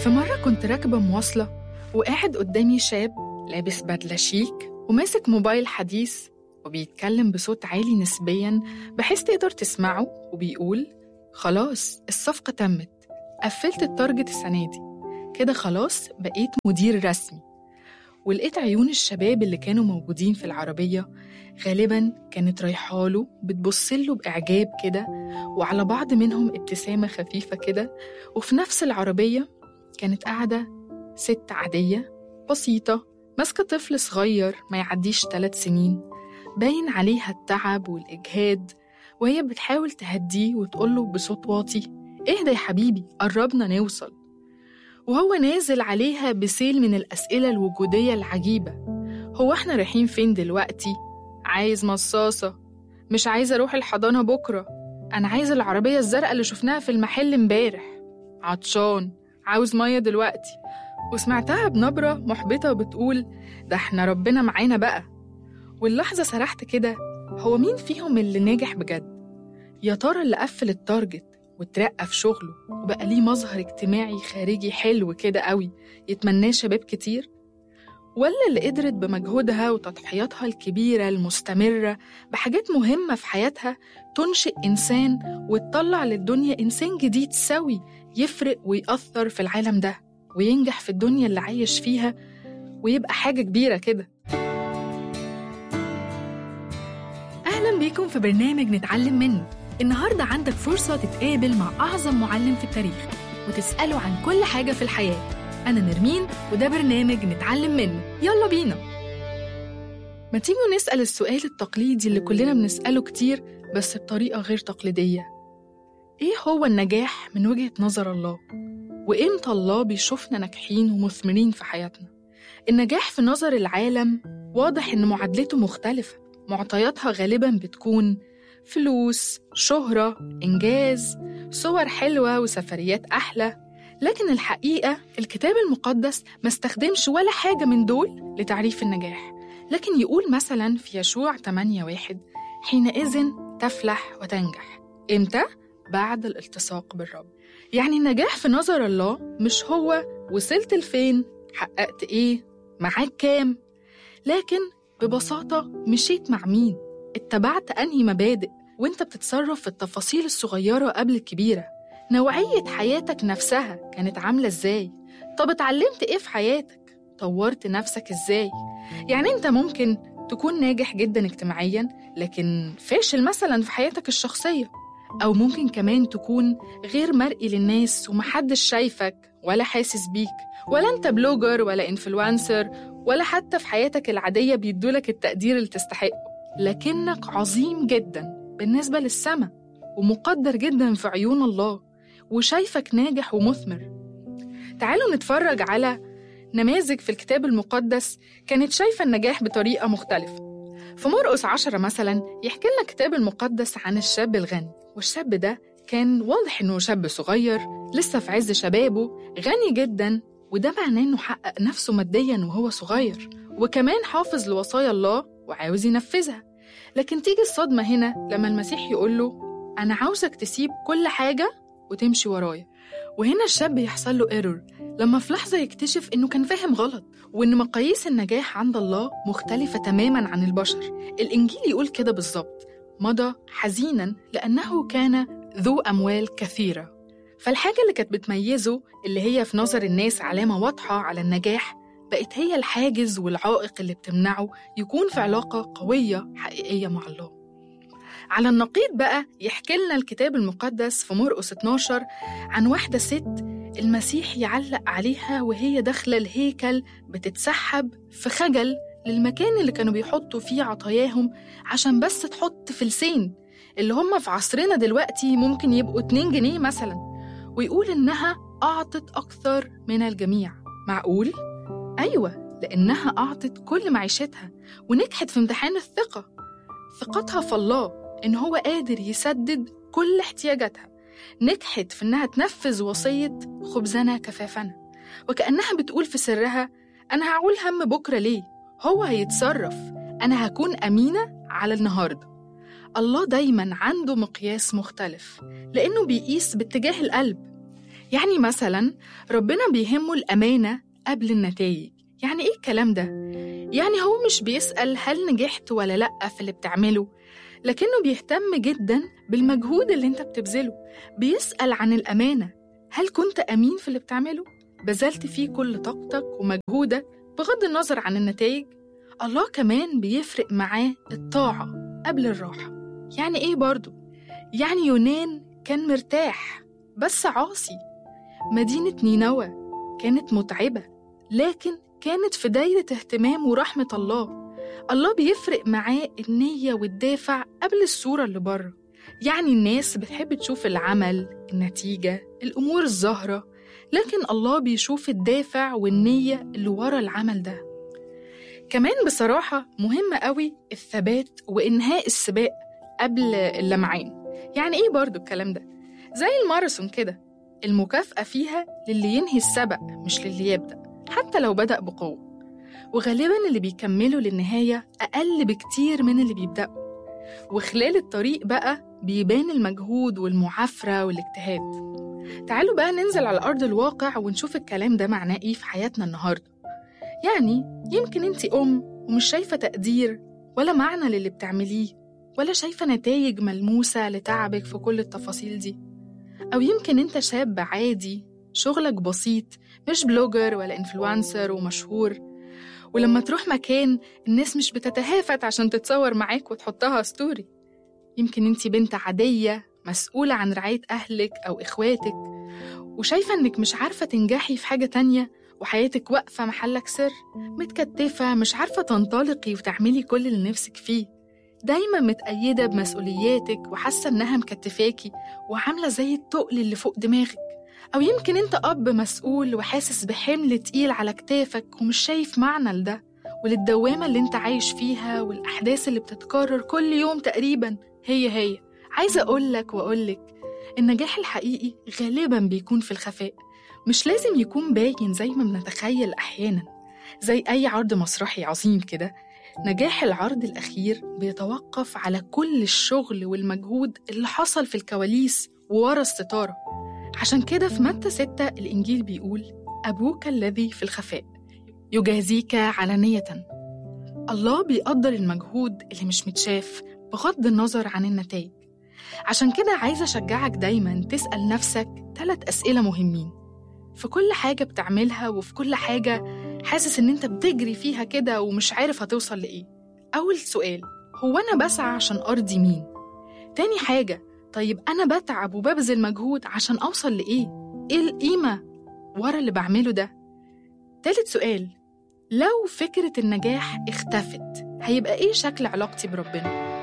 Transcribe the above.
في مرة كنت راكبة مواصلة وقاعد قدامي شاب لابس بدلة شيك وماسك موبايل حديث وبيتكلم بصوت عالي نسبيا بحيث تقدر تسمعه وبيقول خلاص الصفقة تمت قفلت التارجت السنة دي كده خلاص بقيت مدير رسمي ولقيت عيون الشباب اللي كانوا موجودين في العربية غالبا كانت رايحاله بتبصله بإعجاب كده وعلى بعض منهم ابتسامة خفيفة كده وفي نفس العربية كانت قاعدة ست عادية بسيطة ماسكة طفل صغير ما يعديش ثلاث سنين باين عليها التعب والإجهاد وهي بتحاول تهديه وتقوله بصوت واطي اهدى يا حبيبي قربنا نوصل وهو نازل عليها بسيل من الأسئلة الوجودية العجيبة هو احنا رايحين فين دلوقتي؟ عايز مصاصة مش عايز أروح الحضانة بكرة أنا عايز العربية الزرقاء اللي شفناها في المحل امبارح عطشان عاوز مية دلوقتي وسمعتها بنبرة محبطة بتقول ده احنا ربنا معانا بقى واللحظة سرحت كده هو مين فيهم اللي ناجح بجد؟ يا ترى اللي قفل التارجت واترقى في شغله وبقى ليه مظهر اجتماعي خارجي حلو كده قوي يتمناه شباب كتير؟ ولا اللي قدرت بمجهودها وتضحياتها الكبيرة المستمرة بحاجات مهمة في حياتها تنشئ إنسان وتطلع للدنيا إنسان جديد سوي يفرق ويأثر في العالم ده وينجح في الدنيا اللي عايش فيها ويبقى حاجة كبيرة كده أهلا بيكم في برنامج نتعلم منه النهاردة عندك فرصة تتقابل مع أعظم معلم في التاريخ وتسأله عن كل حاجة في الحياة أنا نرمين وده برنامج نتعلم منه يلا بينا ما تيجوا نسأل السؤال التقليدي اللي كلنا بنسأله كتير بس بطريقة غير تقليدية إيه هو النجاح من وجهة نظر الله؟ وإمتى الله بيشوفنا ناجحين ومثمرين في حياتنا؟ النجاح في نظر العالم واضح إن معادلته مختلفة معطياتها غالبا بتكون فلوس، شهرة، إنجاز، صور حلوة وسفريات أحلى لكن الحقيقة الكتاب المقدس ما استخدمش ولا حاجة من دول لتعريف النجاح لكن يقول مثلا في يشوع 8 واحد حينئذ تفلح وتنجح إمتى؟ بعد الالتصاق بالرب يعني النجاح في نظر الله مش هو وصلت لفين حققت إيه معاك كام لكن ببساطة مشيت مع مين اتبعت أنهي مبادئ وانت بتتصرف في التفاصيل الصغيرة قبل الكبيرة نوعية حياتك نفسها كانت عاملة ازاي طب اتعلمت ايه في حياتك طورت نفسك ازاي يعني انت ممكن تكون ناجح جدا اجتماعيا لكن فاشل مثلا في حياتك الشخصية أو ممكن كمان تكون غير مرئي للناس ومحدش شايفك ولا حاسس بيك ولا انت بلوجر ولا انفلونسر ولا حتى في حياتك العادية بيدولك التقدير اللي تستحقه لكنك عظيم جدا بالنسبة للسماء ومقدر جدا في عيون الله وشايفك ناجح ومثمر تعالوا نتفرج على نماذج في الكتاب المقدس كانت شايفة النجاح بطريقة مختلفة في مرقس عشرة مثلا يحكي لنا الكتاب المقدس عن الشاب الغني والشاب ده كان واضح إنه شاب صغير لسه في عز شبابه غني جدا وده معناه إنه حقق نفسه ماديا وهو صغير وكمان حافظ لوصايا الله وعاوز ينفذها لكن تيجي الصدمة هنا لما المسيح يقول له أنا عاوزك تسيب كل حاجة وتمشي ورايا وهنا الشاب يحصل له ايرور لما في لحظة يكتشف إنه كان فاهم غلط وإن مقاييس النجاح عند الله مختلفة تماما عن البشر الإنجيل يقول كده بالظبط مضى حزينا لأنه كان ذو أموال كثيرة فالحاجة اللي كانت بتميزه اللي هي في نظر الناس علامة واضحة على النجاح بقت هي الحاجز والعائق اللي بتمنعه يكون في علاقة قوية حقيقية مع الله على النقيض بقى يحكي لنا الكتاب المقدس في مرقس 12 عن واحدة ست المسيح يعلق عليها وهي داخلة الهيكل بتتسحب في خجل للمكان اللي كانوا بيحطوا فيه عطاياهم عشان بس تحط فلسين اللي هم في عصرنا دلوقتي ممكن يبقوا 2 جنيه مثلا ويقول إنها أعطت أكثر من الجميع معقول؟ أيوة لأنها أعطت كل معيشتها ونجحت في امتحان الثقة ثقتها في الله إن هو قادر يسدد كل احتياجاتها نجحت في إنها تنفذ وصية خبزنا كفافنا وكأنها بتقول في سرها أنا هعول هم بكرة ليه هو هيتصرف أنا هكون أمينة على النهاردة الله دايما عنده مقياس مختلف لأنه بيقيس باتجاه القلب يعني مثلا ربنا بيهمه الأمانة قبل النتائج يعني إيه الكلام ده؟ يعني هو مش بيسأل هل نجحت ولا لأ في اللي بتعمله لكنه بيهتم جدا بالمجهود اللي انت بتبذله بيسأل عن الأمانة هل كنت أمين في اللي بتعمله؟ بذلت فيه كل طاقتك ومجهودك بغض النظر عن النتائج الله كمان بيفرق معاه الطاعة قبل الراحة يعني إيه برضو؟ يعني يونان كان مرتاح بس عاصي مدينة نينوى كانت متعبة لكن كانت في دايرة اهتمام ورحمة الله الله بيفرق معاه النية والدافع قبل الصورة اللي بره يعني الناس بتحب تشوف العمل النتيجة الأمور الظاهرة لكن الله بيشوف الدافع والنية اللي ورا العمل ده كمان بصراحة مهم قوي الثبات وإنهاء السباق قبل اللمعان يعني إيه برضو الكلام ده؟ زي الماراثون كده المكافأة فيها للي ينهي السبق مش للي يبدأ حتى لو بدأ بقوة وغالبا اللي بيكملوا للنهاية أقل بكتير من اللي بيبدأوا وخلال الطريق بقى بيبان المجهود والمعافرة والاجتهاد تعالوا بقى ننزل على أرض الواقع ونشوف الكلام ده معناه إيه في حياتنا النهاردة يعني يمكن أنت أم ومش شايفة تقدير ولا معنى للي بتعمليه ولا شايفة نتائج ملموسة لتعبك في كل التفاصيل دي أو يمكن أنت شاب عادي شغلك بسيط مش بلوجر ولا انفلونسر ومشهور ولما تروح مكان الناس مش بتتهافت عشان تتصور معاك وتحطها ستوري يمكن انت بنت عادية مسؤولة عن رعاية أهلك أو إخواتك وشايفة إنك مش عارفة تنجحي في حاجة تانية وحياتك واقفة محلك سر متكتفة مش عارفة تنطلقي وتعملي كل اللي نفسك فيه دايما متأيدة بمسؤولياتك وحاسة إنها مكتفاكي وعاملة زي التقل اللي فوق دماغك أو يمكن أنت أب مسؤول وحاسس بحمل تقيل على كتافك ومش شايف معنى لده وللدوامة اللي أنت عايش فيها والأحداث اللي بتتكرر كل يوم تقريبا هي هي عايزة أقولك وأقولك النجاح الحقيقي غالبا بيكون في الخفاء مش لازم يكون باين زي ما بنتخيل أحيانا زي أي عرض مسرحي عظيم كده نجاح العرض الأخير بيتوقف على كل الشغل والمجهود اللي حصل في الكواليس وورا الستارة عشان كده في متى ستة الإنجيل بيقول أبوك الذي في الخفاء يجازيك علانية الله بيقدر المجهود اللي مش متشاف بغض النظر عن النتائج عشان كده عايزة أشجعك دايما تسأل نفسك ثلاث أسئلة مهمين في كل حاجة بتعملها وفي كل حاجة حاسس إن أنت بتجري فيها كده ومش عارف هتوصل لإيه أول سؤال هو أنا بسعى عشان أرضي مين؟ تاني حاجة طيب أنا بتعب وببذل مجهود عشان أوصل لإيه؟ إيه القيمة ورا اللي بعمله ده؟ تالت سؤال لو فكرة النجاح اختفت هيبقى إيه شكل علاقتي بربنا؟